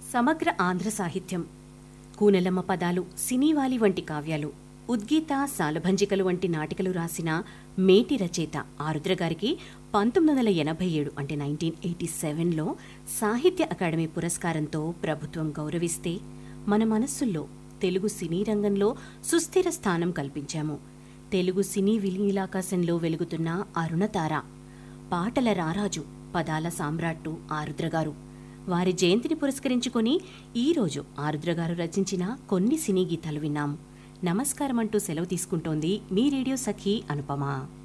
సమగ్ర ఆంధ్ర సాహిత్యం కూనలమ్మ పదాలు సినీవాలి వంటి కావ్యాలు ఉద్గీత సాలభంజికలు వంటి నాటికలు రాసిన మేటి రచయిత ఆరుద్ర గారికి పంతొమ్మిది వందల ఎనభై ఏడు అంటే నైన్టీన్ ఎయిటీ సెవెన్లో సాహిత్య అకాడమీ పురస్కారంతో ప్రభుత్వం గౌరవిస్తే మన మనస్సుల్లో తెలుగు సినీ రంగంలో సుస్థిర స్థానం కల్పించాము తెలుగు సినీ విలీలాకాశంలో వెలుగుతున్న అరుణతార పాటల రారాజు పదాల సామ్రాట్టు ఆరుద్ర గారు వారి జయంతిని పురస్కరించుకొని ఈరోజు ఆరుద్ర గారు రచించిన కొన్ని సినీ గీతాలు విన్నాం నమస్కారం అంటూ సెలవు తీసుకుంటోంది మీ రేడియో సఖి అనుపమ